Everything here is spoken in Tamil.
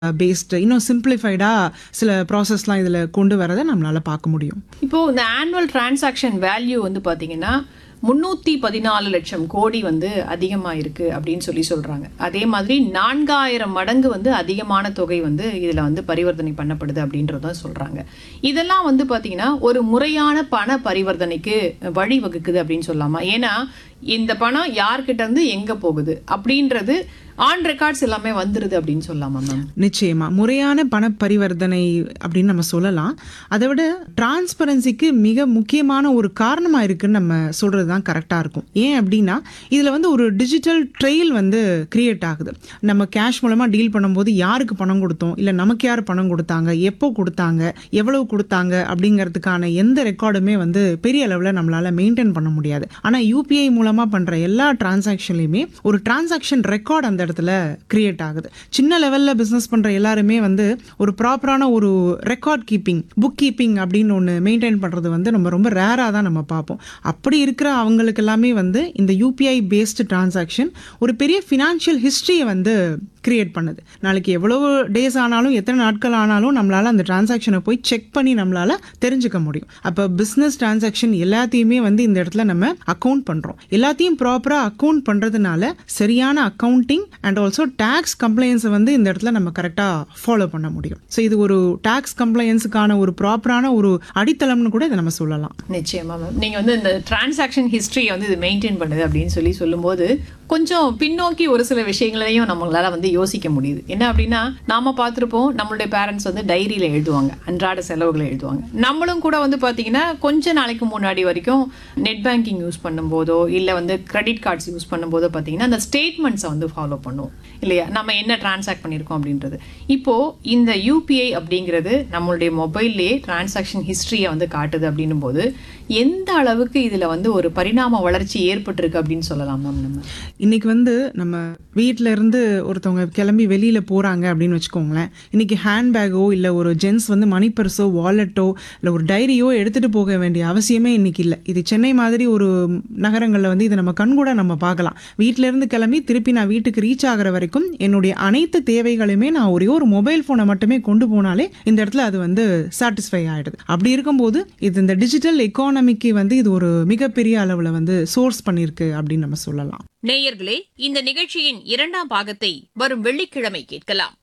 பேஸ்டு இன்னும் சிம்பிளிஃபைடாக சில ப்ராசஸ்லாம் இதில் கொண்டு வரதை நம்மளால் பார்க்க முடியும் இப்போ இந்த ஆனுவல் டிரான்சாக்ஷன் வேல்யூ வந்து பாத்தீங்கன்னா முன்னூத்தி பதினாலு லட்சம் கோடி வந்து அதிகமா இருக்கு அப்படின்னு சொல்லி சொல்றாங்க அதே மாதிரி நான்காயிரம் மடங்கு வந்து அதிகமான தொகை வந்து இதுல வந்து பரிவர்த்தனை பண்ணப்படுது அப்படின்றத சொல்றாங்க இதெல்லாம் வந்து பாத்தீங்கன்னா ஒரு முறையான பண பரிவர்த்தனைக்கு வழிவகுக்குது அப்படின்னு சொல்லலாமா ஏன்னா இந்த பணம் யார்கிட்ட இருந்து எங்க போகுது அப்படின்றது ஆன் ரெக்கார்ட்ஸ் எல்லாமே வந்துருது அப்படின்னு சொல்லலாமா மேம் நிச்சயமா முறையான பண பரிவர்த்தனை அப்படின்னு நம்ம சொல்லலாம் அதை விட டிரான்ஸ்பரன்சிக்கு மிக முக்கியமான ஒரு காரணமாக இருக்குன்னு நம்ம சொல்கிறது தான் கரெக்டாக இருக்கும் ஏன் அப்படின்னா இதில் வந்து ஒரு டிஜிட்டல் ட்ரெயில் வந்து கிரியேட் ஆகுது நம்ம கேஷ் மூலமாக டீல் பண்ணும்போது யாருக்கு பணம் கொடுத்தோம் இல்லை நமக்கு யார் பணம் கொடுத்தாங்க எப்போ கொடுத்தாங்க எவ்வளவு கொடுத்தாங்க அப்படிங்கிறதுக்கான எந்த ரெக்கார்டுமே வந்து பெரிய அளவில் நம்மளால் மெயின்டைன் பண்ண முடியாது ஆனால் யூபிஐ மூலமாக பண்ணுற எல்லா டிரான்சாக்ஷன்லையுமே ஒரு டிரான்சாக்ஷன் ரெக்கார்ட் அந்த இடத்துல கிரியேட் ஆகுது சின்ன லெவலில் பிஸ்னஸ் பண்ணுற எல்லாருமே வந்து ஒரு ப்ராப்பரான ஒரு ரெக்கார்ட் கீப்பிங் புக் கீப்பிங் அப்படின்னு ஒன்று மெயின்டைன் பண்ணுறது வந்து நம்ம ரொம்ப ரேராக தான் நம்ம பார்ப்போம் அப்படி இருக்கிற அவங்களுக்கு எல்லாமே வந்து இந்த யூபிஐ பேஸ்டு டிரான்சாக்ஷன் ஒரு பெரிய ஃபினான்ஷியல் ஹிஸ்ட்ரியை வந்து கிரியேட் பண்ணுது நாளைக்கு எவ்வளவு டேஸ் ஆனாலும் எத்தனை நாட்கள் ஆனாலும் நம்மளால் அந்த டிரான்சாக்ஷனை போய் செக் பண்ணி நம்மளால் தெரிஞ்சுக்க முடியும் அப்போ பிஸ்னஸ் டிரான்சாக்ஷன் எல்லாத்தையுமே வந்து இந்த இடத்துல நம்ம அக்கௌண்ட் பண்ணுறோம் எல்லாத்தையும் ப்ராப்பராக அக்கௌண்ட் பண்ணுறதுனால சரியான அக்கௌண்டிங் அண்ட் ஆல்சோ டேக்ஸ் கம்ப்ளைன்ஸை வந்து இந்த இடத்துல நம்ம கரெக்டாக ஃபாலோ பண்ண முடியும் ஸோ இது ஒரு டேக்ஸ் கம்ப்ளைன்ஸுக்கான ஒரு ப்ராப்பரான ஒரு அடித்தளம்னு கூட இதை நம்ம சொல்லலாம் நிச்சயமா மேம் நீங்க வந்து இந்த டிரான்சாக்ஷன் ஹிஸ்டரியை வந்து இது மெயின்டைன் பண்ணுது அப்படின்னு சொல்லி சொல்லும்போது கொஞ்சம் பின்னோக்கி ஒரு சில விஷயங்களையும் நம்மளால வந்து யோசிக்க முடியுது என்ன அப்படின்னா நாம பார்த்துருப்போம் நம்மளுடைய பேரண்ட்ஸ் வந்து டைரியில எழுதுவாங்க அன்றாட செலவுகளை எழுதுவாங்க நம்மளும் கூட வந்து பாத்தீங்கன்னா கொஞ்ச நாளைக்கு முன்னாடி வரைக்கும் நெட் பேங்கிங் யூஸ் பண்ணும்போதோ இல்லை வந்து கிரெடிட் கார்ட்ஸ் யூஸ் பண்ணும்போதோ பார்த்தீங்கன்னா அந்த ஸ்டேட்மெண்ட்ஸை வந்து ஃபாலோ பண்ணுவோம் இல்லையா நம்ம என்ன டிரான்சாக்ட் பண்ணியிருக்கோம் அப்படின்றது இப்போ இந்த யூபிஐ அப்படிங்கிறது நம்மளுடைய மொபைல்லேயே டிரான்சாக்ஷன் ஹிஸ்ட்ரியை வந்து காட்டுது அப்படின்னும் போது எந்த அளவுக்கு இதுல வந்து ஒரு பரிணாம வளர்ச்சி ஏற்பட்டிருக்கு அப்படின்னு சொல்லலாம் மேம் நம்ம இன்னைக்கு வந்து நம்ம வீட்ல இருந்து ஒருத்தவங்க கிளம்பி வெளியில போறாங்க அப்படின்னு வச்சுக்கோங்களேன் இன்னைக்கு ஹேண்ட்பேக்கோ இல்ல ஒரு ஜென்ஸ் வந்து மணி பர்ஸோ வாலெட்டோ இல்ல ஒரு டைரியோ எடுத்துட்டு போக வேண்டிய அவசியமே இன்னைக்கு இல்லை இது சென்னை மாதிரி ஒரு நகரங்கள்ல வந்து இதை நம்ம கண்கூட நம்ம பார்க்கலாம் வீட்ல இருந்து கிளம்பி திருப்பி நான் வீட்டுக்கு ரீச் ஆகுற வரைக்கும் என்னுடைய அனைத்து தேவைகளுமே நான் ஒரே ஒரு மொபைல் போனை மட்டுமே கொண்டு போனாலே இந்த இடத்துல அது வந்து சாட்டிஸ்ஃபை ஆயிடுது அப்படி இருக்கும்போது இது இந்த டிஜிட்டல் எக்கானமிக்கு வந்து இது ஒரு மிகப்பெரிய அளவுல வந்து சோர்ஸ் பண்ணியிருக்கு அப்படின்னு நம்ம சொல்லலாம் நேயர்களே இந்த நிகழ்ச்சியின் இரண்டாம் பாகத்தை வரும் வெள்ளிக்கிழமை கேட்கலாம்